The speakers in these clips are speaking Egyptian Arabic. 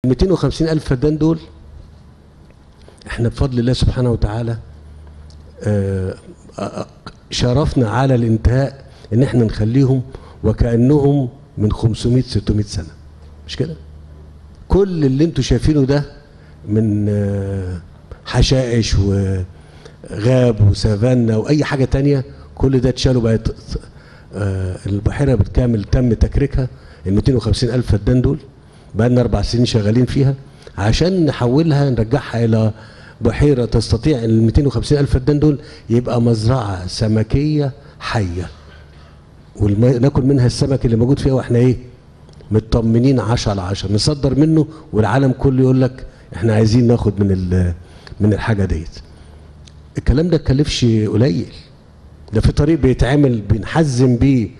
250 ألف فدان دول احنا بفضل الله سبحانه وتعالى آه، آه، شرفنا على الانتهاء ان احنا نخليهم وكأنهم من 500 600 سنة مش كده كل اللي انتوا شايفينه ده من آه، حشائش وغاب وسافانا واي حاجة تانية كل ده اتشالوا بقت آه، البحيرة بالكامل تم تكريكها ال 250 ألف فدان دول بقى لنا أربع سنين شغالين فيها عشان نحولها نرجعها إلى بحيرة تستطيع ال 250 ألف فدان دول يبقى مزرعة سمكية حية وناكل منها السمك اللي موجود فيها واحنا ايه مطمنين 10 على 10 نصدر منه والعالم كله يقول لك احنا عايزين ناخد من ال- من الحاجه ديت الكلام ده اتكلفش قليل ده في طريق بيتعمل بنحزم بيه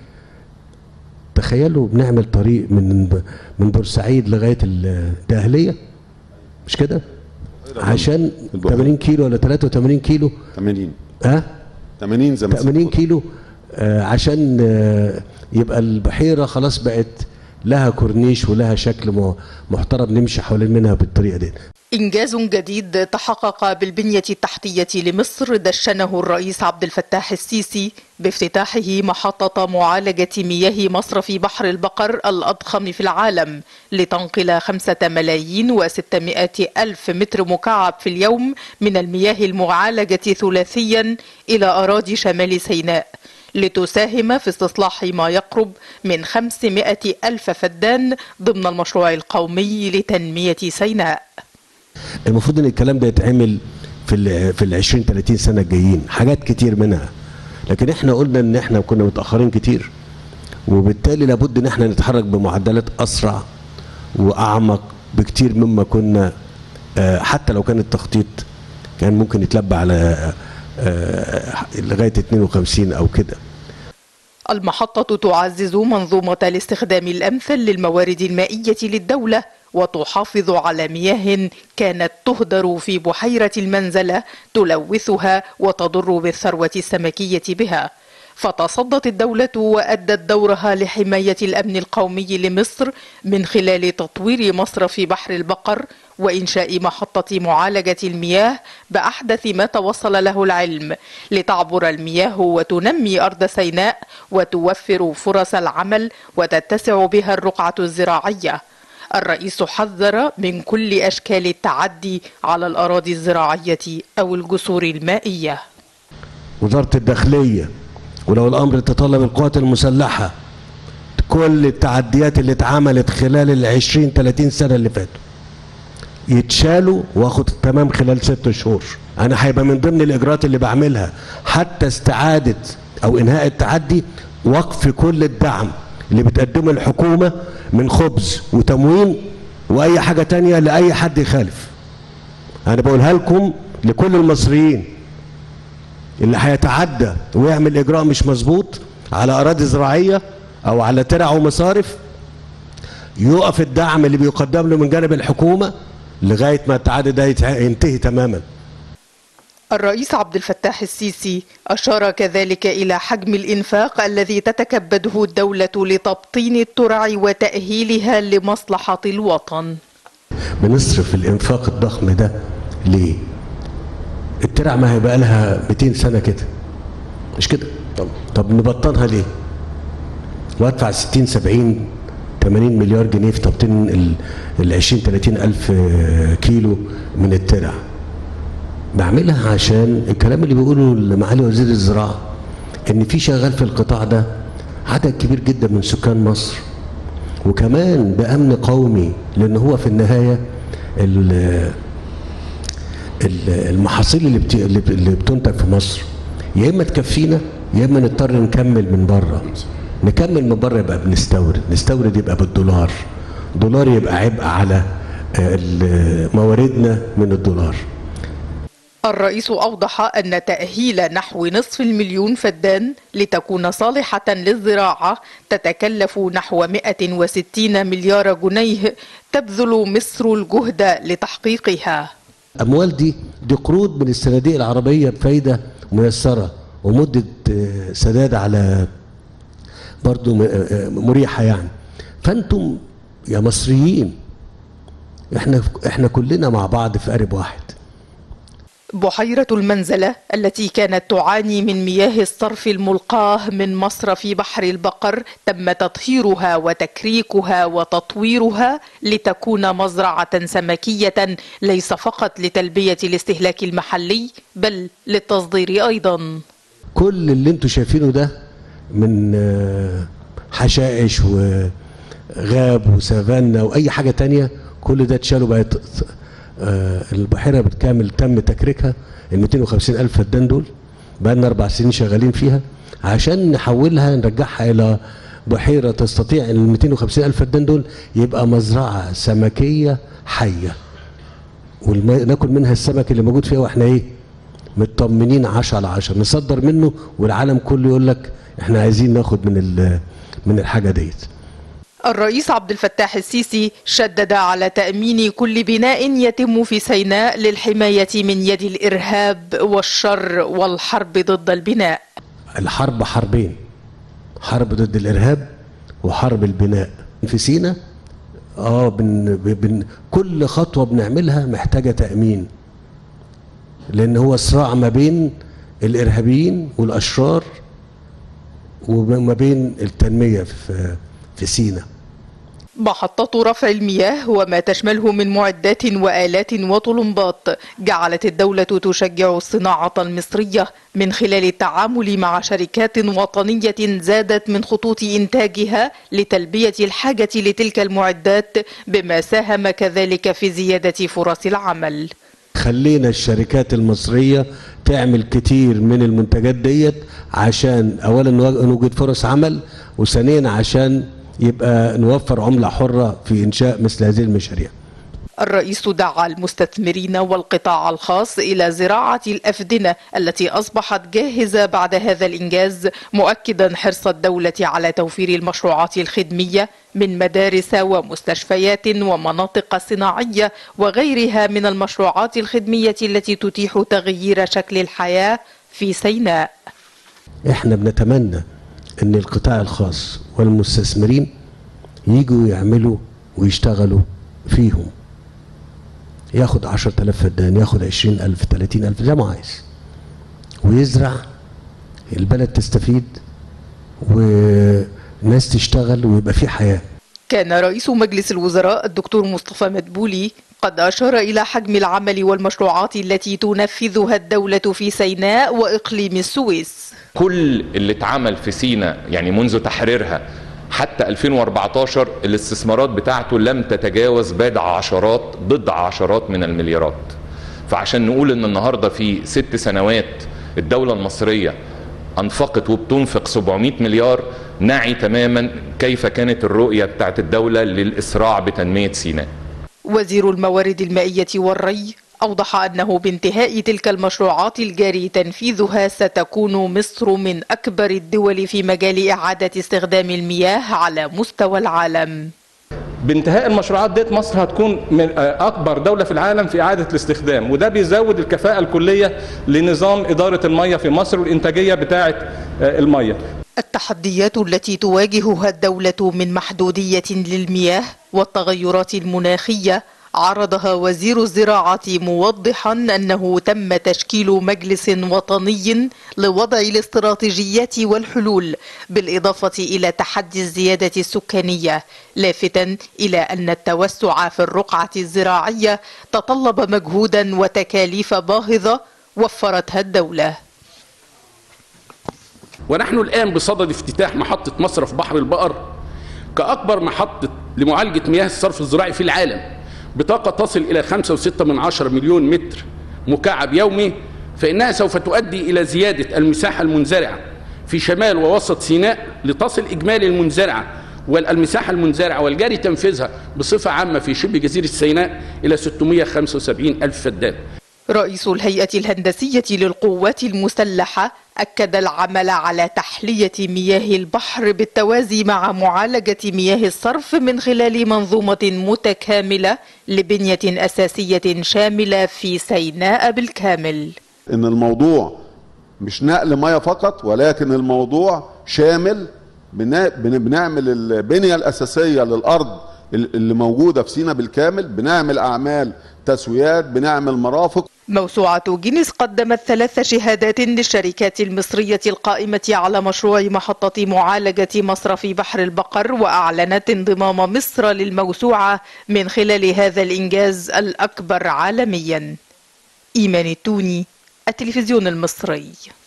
تخيلوا بنعمل طريق من من بورسعيد لغايه الدهليه مش كده عشان البحيرة. 80 كيلو ولا 83 كيلو 80 ها 80 زي ما 80 سمعت. كيلو آه، عشان آه، يبقى البحيره خلاص بقت لها كورنيش ولها شكل م- محترم نمشي حوالين منها بالطريقه دي إنجاز جديد تحقق بالبنية التحتية لمصر دشنه الرئيس عبد الفتاح السيسي بافتتاحه محطة معالجة مياه مصرف بحر البقر الأضخم في العالم لتنقل خمسة ملايين وستمائة ألف متر مكعب في اليوم من المياه المعالجة ثلاثيا إلى أراضي شمال سيناء لتساهم في استصلاح ما يقرب من 500 ألف فدان ضمن المشروع القومي لتنمية سيناء المفروض ان الكلام ده يتعمل في ال في ال 20 30 سنه الجايين حاجات كتير منها لكن احنا قلنا ان احنا كنا متاخرين كتير وبالتالي لابد ان احنا نتحرك بمعدلات اسرع واعمق بكتير مما كنا آه، حتى لو كان التخطيط كان ممكن يتلبى على آه، لغايه 52 او كده المحطة تعزز منظومة الاستخدام الأمثل للموارد المائية للدولة وتحافظ على مياه كانت تهدر في بحيرة المنزلة تلوثها وتضر بالثروة السمكية بها فتصدت الدولة وأدت دورها لحماية الأمن القومي لمصر من خلال تطوير مصرف بحر البقر وإنشاء محطة معالجة المياه بأحدث ما توصل له العلم لتعبر المياه وتنمي أرض سيناء وتوفر فرص العمل وتتسع بها الرقعة الزراعية الرئيس حذر من كل أشكال التعدي على الأراضي الزراعية أو الجسور المائية وزاره الداخليه ولو الامر تطلب القوات المسلحه كل التعديات اللي اتعملت خلال ال 20 30 سنه اللي فاتوا يتشالوا واخد تمام خلال ست شهور انا هيبقى من ضمن الاجراءات اللي بعملها حتى استعاده او انهاء التعدي وقف كل الدعم اللي بتقدمه الحكومه من خبز وتموين واي حاجه تانية لاي حد يخالف انا بقولها لكم لكل المصريين اللي هيتعدى ويعمل اجراء مش مظبوط على اراضي زراعيه او على ترع ومصارف يقف الدعم اللي بيقدم له من جانب الحكومه لغايه ما التعدي ده يتع- ينتهي تماما الرئيس عبد الفتاح السيسي أشار كذلك إلى حجم الإنفاق الذي تتكبده الدولة لتبطين الترع وتأهيلها لمصلحة الوطن بنصرف الانفاق الضخم ده ليه؟ الترع ما هيبقى لها 200 سنه كده مش كده؟ طب طب نبطنها ليه؟ وادفع 60 70 80 مليار جنيه في تبطين ال- ال 20 30 الف كيلو من الترع بعملها عشان الكلام اللي بيقوله معالي وزير الزراعه ان في شغال في القطاع ده عدد كبير جدا من سكان مصر وكمان بامن قومي لان هو في النهايه ال- ال- المحاصيل اللي بت- اللي ب- اللي بتنتج في مصر يا اما تكفينا يا اما نضطر نكمل من بره نكمل من بره يبقى بنستورد نستورد يبقى بالدولار دولار يبقى عبء على آه، ال- مواردنا من الدولار الرئيس أوضح أن تأهيل نحو نصف المليون فدان لتكون صالحة للزراعة تتكلف نحو 160 مليار جنيه تبذل مصر الجهد لتحقيقها الاموال دي دي قروض من الصناديق العربيه بفايده ميسره ومده آه، سداد على برضو م- آه، مريحه يعني فانتم يا مصريين احنا احنا كلنا مع بعض في قارب واحد بحيرة المنزلة التي كانت تعاني من مياه الصرف الملقاه من مصرف بحر البقر تم تطهيرها وتكريكها وتطويرها لتكون مزرعة سمكية ليس فقط لتلبية الاستهلاك المحلي بل للتصدير أيضا كل اللي انتوا شايفينه ده من آه، حشائش وغاب وسافانا واي حاجه تانية كل ده اتشالوا بقت آه، البحيره بالكامل تم تكريكها ال 250 الف فدان دول بقى لنا اربع سنين شغالين فيها عشان نحولها نرجعها الى بحيره تستطيع ال 250 الف فدان دول يبقى مزرعه سمكيه حيه وناكل منها السمك اللي موجود فيها واحنا ايه مطمنين 10 على 10 نصدر منه والعالم كله يقول لك احنا عايزين ناخد من ال- من الحاجه ديت الرئيس عبد الفتاح السيسي شدد على تأمين كل بناء يتم في سيناء للحماية من يد الإرهاب والشر والحرب ضد البناء الحرب حربين حرب ضد الارهاب وحرب البناء في سينا اه بن بن كل خطوه بنعملها محتاجه تامين لان هو صراع ما بين الارهابيين والاشرار وما بين التنميه في في سينا محطة رفع المياه وما تشمله من معدات وآلات وطلمبات جعلت الدولة تشجع الصناعة المصرية من خلال التعامل مع شركات وطنية زادت من خطوط إنتاجها لتلبية الحاجة لتلك المعدات بما ساهم كذلك في زيادة فرص العمل خلينا الشركات المصرية تعمل كتير من المنتجات ديت عشان أولا نوا- نوجد فرص عمل وثانيا عشان يبقى نوفر عملة حرة في إنشاء مثل هذه المشاريع الرئيس دعا المستثمرين والقطاع الخاص إلى زراعة الأفدنة التي أصبحت جاهزة بعد هذا الإنجاز مؤكدا حرص الدولة على توفير المشروعات الخدمية من مدارس ومستشفيات ومناطق صناعية وغيرها من المشروعات الخدمية التي تتيح تغيير شكل الحياة في سيناء احنا بنتمنى ان القطاع الخاص والمستثمرين يجوا يعملوا ويشتغلوا فيهم ياخد عشرة آلاف فدان ياخد عشرين ألف تلاتين ألف زي ما عايز ويزرع البلد تستفيد وناس تشتغل ويبقى في حياة كان رئيس مجلس الوزراء الدكتور مصطفى مدبولي قد أشار إلى حجم العمل والمشروعات التي تنفذها الدولة في سيناء وإقليم السويس كل اللي اتعمل في سينا يعني منذ تحريرها حتى 2014 الاستثمارات بتاعته لم تتجاوز بضع عشرات بضع عشرات من المليارات فعشان نقول ان النهارده في ست سنوات الدولة المصرية انفقت وبتنفق 700 مليار نعي تماما كيف كانت الرؤية بتاعت الدولة للإسراع بتنمية سيناء وزير الموارد المائية والري أوضح أنه بانتهاء تلك المشروعات الجاري تنفيذها ستكون مصر من أكبر الدول في مجال إعادة استخدام المياه على مستوى العالم بانتهاء المشروعات ديت مصر هتكون من اكبر دوله في العالم في اعاده الاستخدام وده بيزود الكفاءه الكليه لنظام اداره الميه في مصر والانتاجيه بتاعه الميه التحديات التي تواجهها الدولة من محدودية للمياه والتغيرات المناخية عرضها وزير الزراعة موضحا أنه تم تشكيل مجلس وطني لوضع الاستراتيجيات والحلول بالإضافة إلى تحدي الزيادة السكانية لافتا إلى أن التوسع في الرقعة الزراعية تطلب مجهودا وتكاليف باهظة وفرتها الدولة ونحن الآن بصدد افتتاح محطة مصرف بحر البقر كأكبر محطة لمعالجة مياه الصرف الزراعي في العالم بطاقة تصل إلى 5.6 من عشر مليون متر مكعب يومي فإنها سوف تؤدي إلى زيادة المساحة المنزرعة في شمال ووسط سيناء لتصل إجمالي المنزرعة والمساحة المنزرعة والجاري تنفيذها بصفة عامة في شبه جزيرة سيناء إلى 675 ألف فدان رئيس الهيئة الهندسية للقوات المسلحة أكد العمل على تحلية مياه البحر بالتوازي مع معالجة مياه الصرف من خلال منظومة متكاملة لبنية أساسية شاملة في سيناء بالكامل ان الموضوع مش نقل ميه فقط ولكن الموضوع شامل بنا- بن- بنعمل البنيه الاساسيه للارض اللي موجوده في سينا بالكامل بنعمل اعمال تسويات بنعمل مرافق موسوعة جينيس قدمت ثلاث شهادات للشركات المصرية القائمة على مشروع محطة معالجة مصرف بحر البقر وأعلنت انضمام مصر للموسوعة من خلال هذا الإنجاز الأكبر عالميا إيمان التوني التلفزيون المصري